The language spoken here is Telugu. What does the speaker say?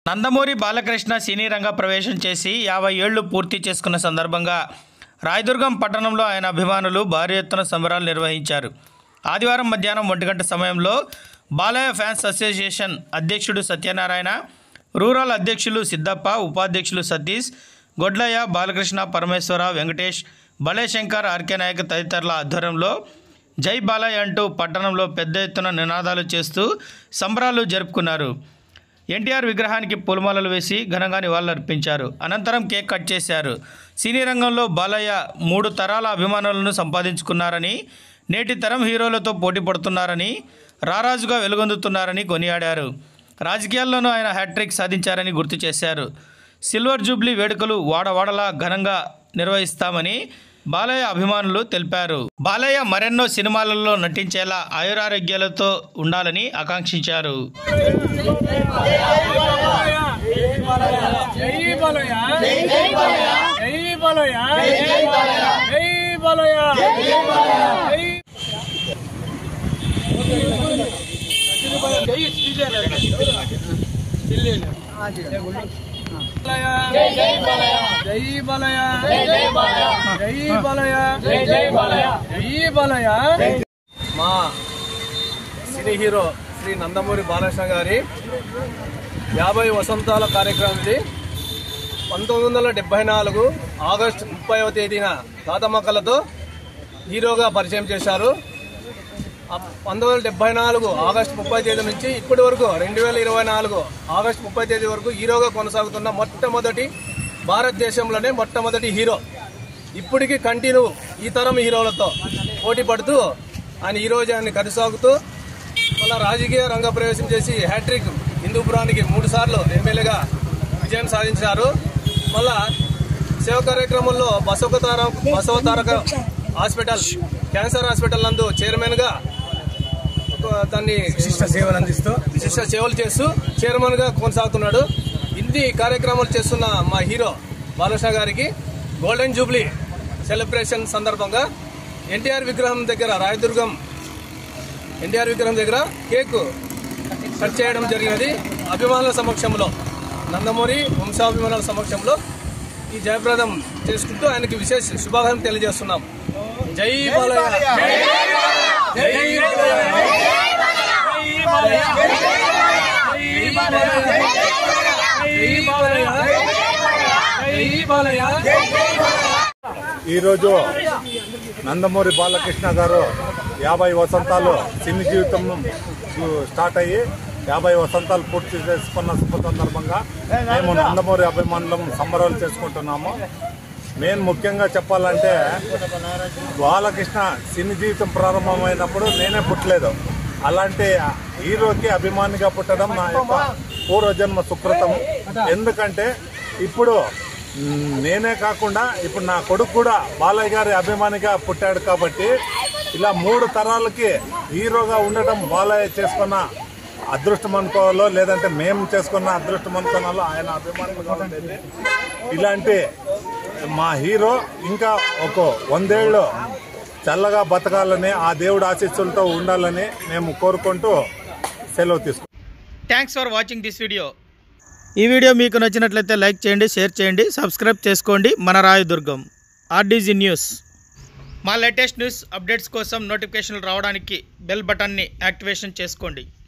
నందమూరి బాలకృష్ణ సినీ రంగ ప్రవేశం చేసి యాభై ఏళ్లు పూర్తి చేసుకున్న సందర్భంగా రాయదుర్గం పట్టణంలో ఆయన అభిమానులు భారీ ఎత్తున సంబరాలు నిర్వహించారు ఆదివారం మధ్యాహ్నం ఒంటి గంట సమయంలో బాలయ్య ఫ్యాన్స్ అసోసియేషన్ అధ్యక్షుడు సత్యనారాయణ రూరల్ అధ్యక్షులు సిద్దప్ప ఉపాధ్యక్షులు సతీష్ గొడ్లయ్య బాలకృష్ణ పరమేశ్వర వెంకటేష్ బలేశంకర్ ఆర్కే నాయక్ తదితరుల ఆధ్వర్యంలో జై బాలయ్య అంటూ పట్టణంలో పెద్ద ఎత్తున నినాదాలు చేస్తూ సంబరాలు జరుపుకున్నారు ఎన్టీఆర్ విగ్రహానికి పూలమాలలు వేసి ఘనంగా నివాళులర్పించారు అనంతరం కేక్ కట్ చేశారు సినీ రంగంలో బాలయ్య మూడు తరాల అభిమానులను సంపాదించుకున్నారని నేటి తరం హీరోలతో పోటీ పడుతున్నారని రారాజుగా వెలుగొందుతున్నారని కొనియాడారు రాజకీయాల్లోనూ ఆయన హ్యాట్రిక్ సాధించారని గుర్తు చేశారు సిల్వర్ జూబ్లీ వేడుకలు వాడవాడలా ఘనంగా నిర్వహిస్తామని బాలయ్య అభిమానులు తెలిపారు బాలయ్య మరెన్నో సినిమాలలో నటించేలా ఆయురారోగ్యాలతో ఉండాలని ఆకాంక్షించారు జై బాలయ్య జై బాలయ్య జై బాలయ్య జై జై జై బాలయ్య జై బాలయ్య జై బాలయ్య జై బాలయ్య జై బాలయ్య మా సినీ హీరో శ్రీ నందమూరి బాలకృష్ణ గారి యాభై వసంతాల కార్యక్రమం ఇది పంతొమ్మిది వందల డెబ్బై నాలుగు ఆగస్టు ముప్పైవ తేదీన తాతమ్మక్కలతో హీరోగా పరిచయం చేశారు ఆ పంతొమ్మిది వందల డెబ్బై నాలుగు ఆగస్టు ముప్పై తేదీ నుంచి ఇప్పటి వరకు రెండు వేల ఇరవై నాలుగు ఆగస్టు ముప్పై తేదీ వరకు హీరోగా కొనసాగుతున్న మొట్టమొదటి భారతదేశంలోనే మొట్టమొదటి హీరో ఇప్పటికీ కంటిన్యూ ఈ తరం హీరోలతో పోటీ పడుతూ ఆయన హీరోజాన్ని కొనసాగుతూ మళ్ళా రాజకీయ రంగ ప్రవేశం చేసి హ్యాట్రిక్ హిందూపురానికి మూడు సార్లు ఎమ్మెల్యేగా విజయం సాధించారు మళ్ళా సేవ కార్యక్రమంలో బసవతార బసవతారక హాస్పిటల్ క్యాన్సర్ హాస్పిటల్ నందు చైర్మన్ గా ఒక దాన్ని విశిష్ట సేవలు అందిస్తూ విశిష్ట సేవలు చేస్తూ చైర్మన్ గా కొనసాగుతున్నాడు ఇన్ని కార్యక్రమాలు చేస్తున్న మా హీరో బాలకృష్ణ గారికి గోల్డెన్ జూబ్లీ సెలబ్రేషన్ సందర్భంగా ఎన్టీఆర్ విగ్రహం దగ్గర రాయదుర్గం ఎన్టీఆర్ విగ్రహం దగ్గర కేక్ కట్ చేయడం జరిగినది అభిమానుల సమక్షంలో నందమూరి వంశాభిమానుల సమక్షంలో ఈ జయప్రదం చేసుకుంటూ ఆయనకి విశేష శుభాకాంక్షలు తెలియజేస్తున్నాం జై బాలయ్య జై బాలయ్య జై బాలయ్య జై బాలయ్య జై బాలయ్య ఈరోజు నందమూరి బాలకృష్ణ గారు యాభై వసంతాలు సినీ జీవితం స్టార్ట్ అయ్యి యాభై వసంతాలు పూర్తి చేసుకున్న శుభ సందర్భంగా మేము నందమూరి అభిమానులం సంబరాలు చేసుకుంటున్నాము మెయిన్ ముఖ్యంగా చెప్పాలంటే బాలకృష్ణ సినీ జీవితం ప్రారంభమైనప్పుడు నేనే పుట్టలేదు అలాంటి హీరోకి అభిమానిగా పుట్టడం నా యొక్క పూర్వజన్మ సుకృతం ఎందుకంటే ఇప్పుడు మ్, నేనే కాకుండా ఇప్పుడు నా కొడుకు కూడా బాలయ్య గారి అభిమానిగా పుట్టాడు కాబట్టి ఇలా మూడు తరాలకి హీరోగా ఉండటం బాలయ్య చేసుకున్న అదృష్టం అనుకోవాలో లేదంటే మేము చేసుకున్న అదృష్టం అనుకోవాలో ఆయన అభిమానులుగా ఉండేది ఇలాంటి మా హీరో ఇంకా ఒక వందేళ్ళు చల్లగా బతకాలని ఆ దేవుడు ఆశీస్సులతో ఉండాలని మేము కోరుకుంటూ సెలవు తీసుకుంటాం thanks for watching this video ఈ వీడియో మీకు నచ్చినట్లయితే లైక్ చేయండి షేర్ చేయండి సబ్స్క్రైబ్ చేసుకోండి మన రాయదుర్గం ఆర్డీజీ న్యూస్ మా లేటెస్ట్ న్యూస్ అప్డేట్స్ కోసం నోటిఫికేషన్లు రావడానికి బెల్ బటన్ని యాక్టివేషన్ చేసుకోండి